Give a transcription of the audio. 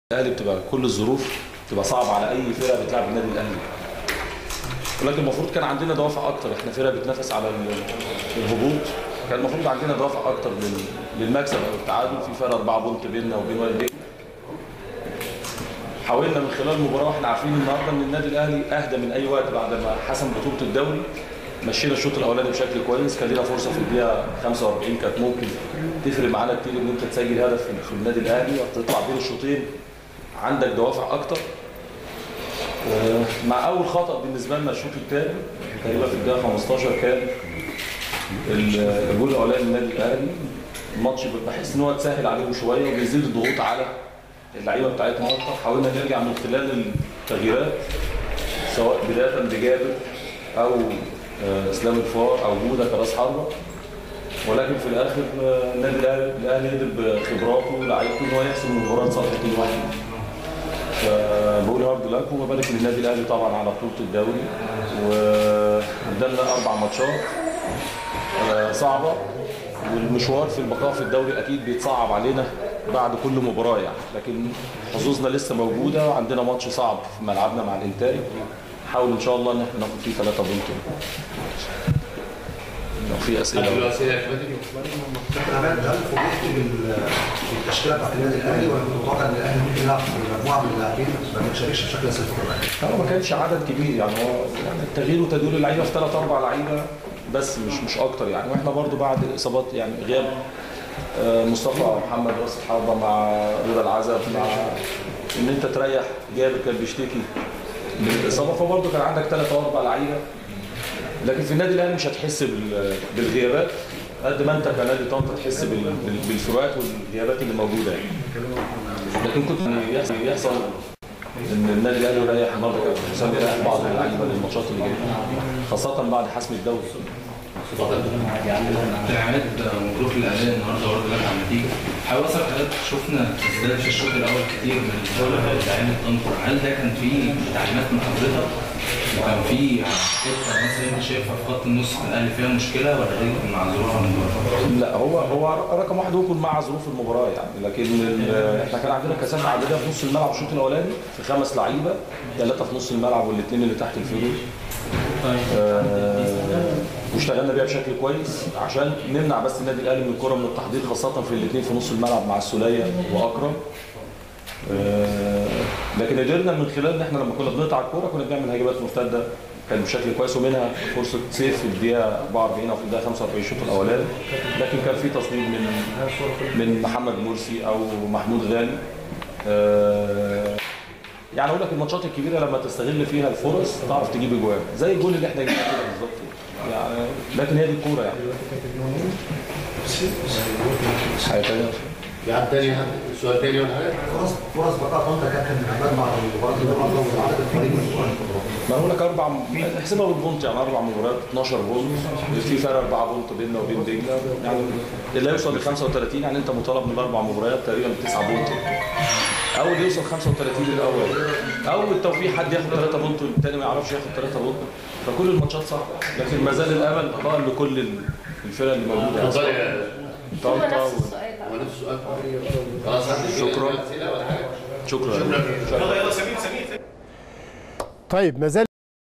الاهلي بتبقى كل الظروف بتبقى صعبه على اي فرقه بتلعب النادي الاهلي ولكن المفروض كان عندنا دوافع اكتر احنا فرقه بتنافس على ال- الهبوط كان المفروض عندنا دوافع اكتر لل- للمكسب او التعادل في فرق 4 بونت بيننا وبين وادي دجله حاولنا من خلال المباراه واحنا عارفين النهارده ان النادي الاهلي اهدى من اي وقت بعد ما حسم بطوله الدوري مشينا الشوط الاولاني بشكل كويس كان لنا فرصه في الدقيقه 45 كانت ممكن تفرق معانا كتير ان انت تسجل هدف في في النادي الاهلي وتطلع بين الشوطين عندك دوافع اكتر آه، مع اول خطا بالنسبه لنا الشوط الثاني تقريبا في الدقيقه 15 كان ال- الجول الاولاني للنادي الاهلي الماتش بحس ان هو اتسهل عليهم شويه وبيزيد الضغوط على اللعيبه بتاعتنا اكتر حاولنا نرجع من خلال التغييرات سواء بدايه بجابر او آه، اسلام الفار او جوده كراس حربه ولكن في الاخر آه، النادي الاهلي الأهلي قدر بخبراته ولاعيبته ان هو يحسم المباراه لصالح كل واحد فبقول هارد لك وببارك للنادي الاهلي طبعا على بطوله الدوري وقدامنا اربع ماتشات آه، صعبه والمشوار في البقاء في الدوري اكيد بيتصعب علينا بعد كل مباراه يعني لكن حظوظنا لسه موجوده وعندنا ماتش صعب في ملعبنا مع الانتاج نحاول ان شاء الله ان احنا ناخد فيه ثلاثه بونت لو في اسئله قبل الأسئلة يا كابتن كابتن عماد هل فوجئت بال- بالتشكيله بتاعت النادي الاهلي ولا كنت متوقع ان الاهلي ممكن يلعب مجموعه من اللاعبين ما بتشاركش بشكل اساسي في الكوره؟ هو ما كانش عدد كبير يعني هو يعني التغيير وتدوير اللعيبه في ثلاث اربع لعيبه بس مش مش اكتر يعني واحنا برضو بعد الاصابات يعني غياب آه، مصطفى محمد راس الحربه مع رضا العزب مع ان انت تريح جابر كان بيشتكي من الاصابه فبرضه كان عندك ثلاث او اربع لعيبه لكن في النادي الاهلي مش هتحس بال- بالغيابات قد ما انت كنادي طنطا تحس بال- بال- بالفروقات والغيابات اللي موجوده يعني لكن كنت يحصل يحصل ان النادي الاهلي يريح النهارده كان حسام يريح بعض اللعيبه للماتشات اللي جايه خاصه بعد حسم الدوري كابتن عماد مبروك للأداء النهارده برضه جت على النتيجة. حابب أسأل حضرتك شفنا تسديدات في الشوط الأول كتير من لاعبين الطنطا، هل ده كان فيه تعليمات من حضرتك؟ وكان فيه حتة مثلا أنت شايفها في خط النص في الأهلي فيها مشكلة ولا دي كان مع ظروف المباراة؟ لا هو هو رقم واحد هو يكون مع ظروف المباراه يعني لكن ال- احنا كان عندنا كثافه عدديه في نص الملعب الشوط الاولاني في خمس لعيبه ثلاثه في نص الملعب والاثنين اللي تحت الفيرو آه، واشتغلنا بيها بشكل كويس عشان نمنع بس النادي الاهلي من الكره من التحضير خاصه في الاثنين في نص الملعب مع السوليه واكرم آه، لكن قدرنا من خلال ان احنا لما كنا بنقطع الكوره كنا بنعمل هجمات مرتده كان بشكل كويس ومنها فرصه سيف في الدقيقه 44 او في الدقيقه 45 الشوط الاولاني لكن كان في تصديق من من محمد مرسي او محمود غالي آه، يعني اقول لك الماتشات الكبيره لما تستغل فيها الفرص تعرف تجيب اجوان زي الجول اللي احنا جبناه كده بالظبط يعني لكن هي دي الكوره يعني حاجه ثانيه في حد تاني سؤال تاني ولا حاجة؟ فرص فرص بقاء طنطا كابتن عماد مع المباراه النهارده وعدد الفريق من الكوره ما اقول لك اربع احسبها بالبونت يعني اربع مباريات 12 بونت في فرق اربع بونت بيننا وبين دجله يعني اللي يوصل ل 35 يعني انت مطالب من الاربع مباريات تقريبا بتسعه بونت او اللي يوصل 35 الاول او التوفيق حد ياخد 3 بونت والتاني ما يعرفش ياخد 3 بونت فكل الماتشات صعبه لكن ما زال الامل ضال لكل الفرق اللي موجوده اتفضل يعني يا طنطا نفس و- السؤال هو نفس السؤال خلاص حد شكراً. أسئلة ولا حاجة؟ شكرا طيب ما زال